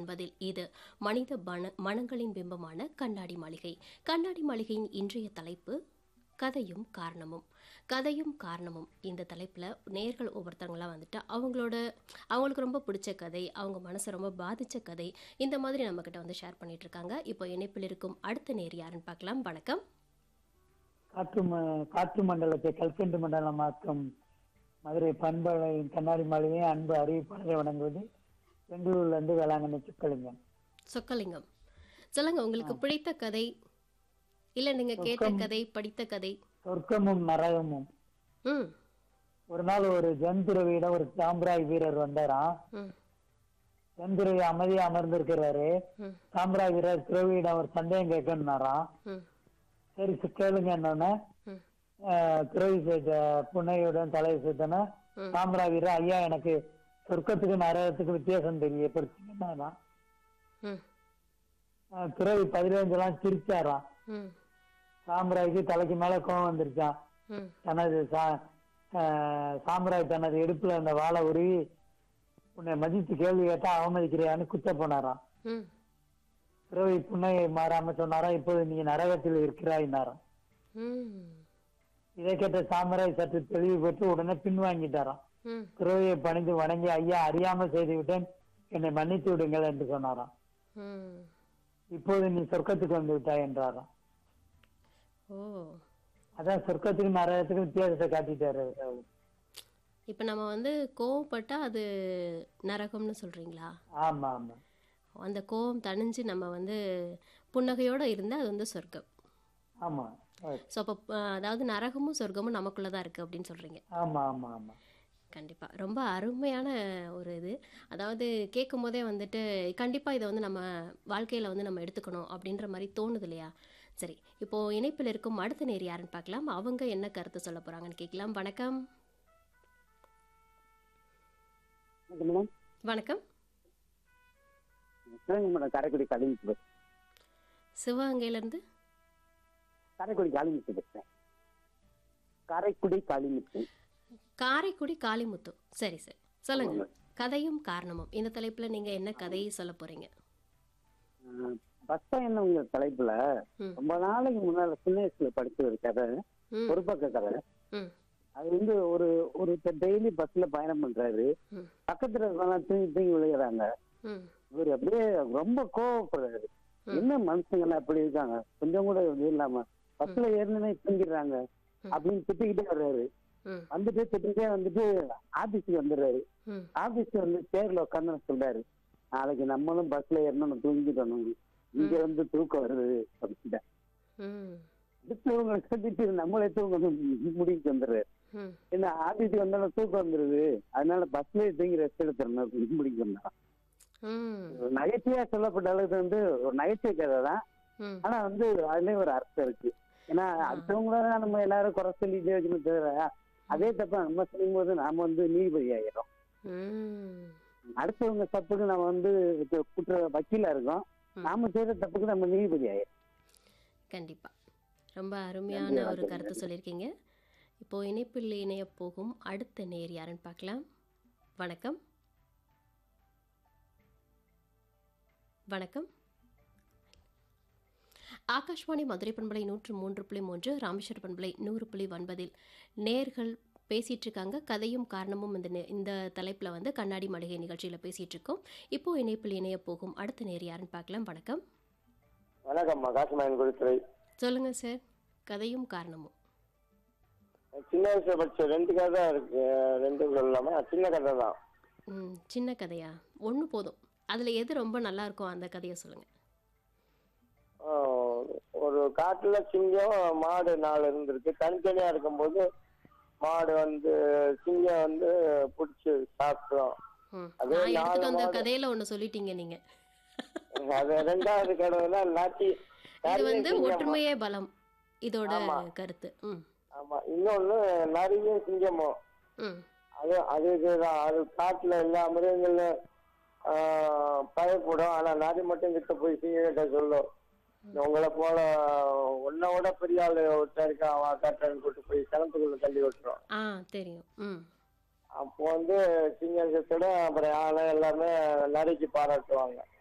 ஒன்பதில் இது மனித மன மனங்களின் பிம்பமான கண்ணாடி மாளிகை கண்ணாடி மாளிகையின் இன்றைய தலைப்பு கதையும் காரணமும் கதையும் காரணமும் இந்த தலைப்பில் நேர்கள் ஒவ்வொருத்தவங்களாம் வந்துட்டு அவங்களோட அவங்களுக்கு ரொம்ப பிடிச்ச கதை அவங்க மனசை ரொம்ப பாதித்த கதை இந்த மாதிரி நம்மக்கிட்ட வந்து ஷேர் பண்ணிட்டு இருக்காங்க இப்போ இணைப்பில் இருக்கும் அடுத்த நேர் யாருன்னு பார்க்கலாம் வணக்கம் காற்று ம- காற்று மண்டலத்தை கல்கண்டு மண்டலமாக்கும் மதுரை பண்பலையின் கண்ணாடி மாளிகையை அன்பு அறிவிப்பாளரை வணங்குவது பெங்களூர்ல இருந்து வேளாங்கண்ணி சுக்கலிங்கம் சொக்கலிங்கம் சொல்லுங்க உங்களுக்கு பிடித்த கதை இல்லை நீங்கள் கேட்ட கதை படித்த கதை சொர்க்கமும் நரகமும் ம் ஒரு நாள் ஒரு ஜந்துரவியிடம் ஒரு சாம்பிராய் வீரர் வந்தாராம் ம் ஜந்துரவி அமைதியா அமர்ந்திருக்கிறாரு ம் சாம்பிராய் வீரர் துறவியிடம் ஒரு சந்தேகம் கேட்கணும்னாராம் ம் சரி சி- கேளுங்க என்னன்னு ம் துறவி செய்த புன்னையுடன் தலையை சுத்தன ம். சாம்பிராய் வீரர் ஐயா எனக்கு சொர்க்கத்துக்கு நரகத்துக்கு வித்தியாசம் தெரியப்படுத்தினா ம் துறவி பதினஞ்செல்லாம் சிரிச்சாராம் ம் சாம்பராய்க்கு தலைக்கு மேல கோவம் வந்துருச்சான் ம் தனது சா- ஆஹ் சாம்பராய் தனது இடுப்புல அந்த வாளை உருவி உன்னை மதித்து கேள்வி கேட்டா அவமதிக்கிறியான்னு குத்த போனாராம் ம் துறவி புன்னையை மாறாம சொன்னாராம் இப்போது நீ நரகத்தில் இருக்கிறாயினாராம் ம் இதை கேட்ட சாம்பராய் சற்று தெளிவு பெற்று உடனே பின்வாங்கிட்டாராம் ம் துறவியை பணிந்து வணங்கி ஐயா அறியாமல் செய்து விட்டேன் என்னை மன்னித்து விடுங்கள் என்று சொன்னாராம் ம் இப்போது நீ சொர்க்கத்துக்கு வந்து விட்டாய் என்றாராம் ஓ அதான் சொர்க்கத்துக்கு நரகத்துக்கு வித்தியாசத்தை காட்டிட்டாரு அவரு. இப்போ நம்ம வந்து கோவப்பட்டா அது நரகம்னு சொல்கிறீங்களா ஆமா ஆமா அந்த கோவம் தணிஞ்சு நம்ம வந்து புன்னகையோடு இருந்தால் அது வந்து சொர்க்கம் ஆமா ஸோ அப்போ அதாவது நரகமும் சொர்க்கமும் நமக்குள்ளே தான் இருக்குது அப்படின்னு சொல்கிறீங்க ஆமா ஆமா ஆமா கண்டிப்பாக ரொம்ப அருமையான ஒரு இது அதாவது கேட்கும் போதே வந்துட்டு கண்டிப்பாக இதை வந்து நம்ம வாழ்க்கையில் வந்து நம்ம எடுத்துக்கணும் அப்படின்ற மாதிரி தோணுது இல்லையா சரி இப்போது இணைப்பில் இருக்கும் அடுத்த நேர் யாருன்னு பார்க்கலாம் அவங்க என்ன கருத்து சொல்ல போகிறாங்கன்னு கேட்கலாம் வணக்கம் மேடம் வணக்கம் சிவகங்கை மேடம் காரைக்குடி காளிமுத்து சிவகங்கையிலேருந்து காரைக்குடி காளிமுத்து பேசுறேன் காரைக்குடி காளிமுத்து காரைக்குடி காளிமுத்து சரி சரி சொல்லுங்க கதையும் காரணமும் இந்த தலைப்பில் நீங்கள் என்ன கதையை சொல்ல போகிறீங்க அஹ், பஸ் பயணம்ங்கிற தலைப்புல ம். ரொம்ப நாளைக்கு முன்னால சின்ன வயசுல படிச்ச ஒரு கதை ம் ஒரு பக்க கதை ம் அது வந்து ஒரு ஒரு டெய்லி பஸ்ல பயணம் பண்றாரு ம் பக்கத்துல இருக்கவங்க தூங்கி தூங்கி விழுகிறாங்க ம் இவர் அப்படியே ரொம்ப கோவப்படுறாரு என்ன மனுஷங்க அப்படி இருக்காங்க கொஞ்சம் கூட இது இல்லாம பஸ்ல ஏறினே தூங்கிடுறாங்க அப்படின்னு திட்டிக்கிட்டே வர்றாரு ம் வந்துட்டு திட்டிக்கிட்டே வந்துட்டு ஆபீஸுக்கு வந்துடுறாரு ம் ஆபீஸ்ல வந்து சேர்ல உட்காந்து சொல்றாரு நாளைக்கு நம்மளும் பஸ்ல ஏறணும் தூங்கிடணும் இங்க வந்து தூக்கம் வருது அப்படின்ட்டு ம் அடுத்தவங்களை கட்டிட்டு நம்மளே தூங்கணும் முடிவுக்கு வந்துடுறாரு ம் என்ன ஆபீஸ்க்கு வந்தாலும் தூக்கம் வந்துருது அதனால பஸ்லயே தூங்கி ரெஸ்ட் எடுத்துடணும் அப்படின்னு முடிவுக்கு வந்தான் ம் ஒரு நகைச்சுவையா சொல்லப்பட்ட அளவுக்கு வந்து ஒரு நகைச்சுவை கதை தான் ம் ஆனா வந்து அதுலயும் ஒரு அர்த்தம் இருக்கு ஏன்னா அடுத்தவங்கள நம்ம எல்லாரும் குறை சொல்லிட்டே வைக்கணும் தவிர அதே தப்ப நம்ம செய்யும் போது நாம வந்து நீதிபதி ஆயிடும் ம் அடுத்தவங்க தப்புக்கு நம்ம வந்து இது குற்ற வக்கீலா இருக்கோம் நாம செய்யற தப்புக்கு நம்ம நீதிபதி ஆயிடும் கண்டிப்பாக ரொம்ப அருமையான ஒரு கருத்து சொல்லியிருக்கீங்க இப்போ இணைப்பில் இணைய போகும் அடுத்த நேர் யாருன்னு பார்க்கலாம் வணக்கம் வணக்கம் ஆகாஷ்வாணி மதுரை பண்பலை நூற்று மூன்று புள்ளி மூன்று ராமேஸ்வர பண்பலை நூறு புள்ளி ஒன்பதில் நேர்கள் பேசிட்டு இருக்காங்க கதையும் காரணமும் இந்த நே- இந்த தலைப்பில் வந்து கண்ணாடி மளிகை நிகழ்ச்சியில் பேசிட்டு இருக்கோம் இப்போ இணைப்பில் இணைய போகும் அடுத்த நேர் யாருன்னு பார்க்கலாம் வணக்கம் வணக்கம்மா காசிமாயன் குருத்துறை சொல்லுங்க சார் கதையும் காரணமும் சின்ன வயசுல படிச்ச ரெண்டு கதை இருக்கு ரெண்டு சொல்லலாமா சின்ன கதை தான் ம் சின்ன கதையா ஒன்று போதும் அதில் எது ரொம்ப நல்லா இருக்கும் அந்த கதையை சொல்லுங்க ஆஹ் ஒரு காட்டுல சிங்கம் மாடு நாலு இருந்திருக்கு தனித்தனியா இருக்கும்போது மாடு வந்து சிங்கம் வந்து பிடிச்சி சாப்பிடும் ம் அதே நான் எடுத்துட்டு நாலு வந்த மாடு. கதையில ஒன்று சொல்லிட்டீங்க நீங்க அது ரெண்டாவது கடவுளா நாட்டி இது நிறைய வந்து சிங்கம் ஒற்றுமையே பலம் இதோட ஆமா. கருத்து ம் ஆமா இன்னொன்னு நிறைய சிங்கமும் ம் அது அது இதுதான் அது காட்டுல எல்லா மிருகங்களும் ஆஹ், பயப்படும் ஆனா நரி மட்டும் கிட்ட போய் சிங்ககிட்ட சொல்லும் உங்களை போல உன்னோட பெரிய ஆளு ஒருத்தன் இருக்கான் அவன் காட்டுறன்னு கூட்டு போய் கிணத்துக்குள்ள தள்ளி விட்டுரும் ஆ தெரியும் ம் அப்போ வந்து சிங்கத்தோட அப்புறம் ஆளை எல்லாமே நரிக்கு பாராட்டுவாங்க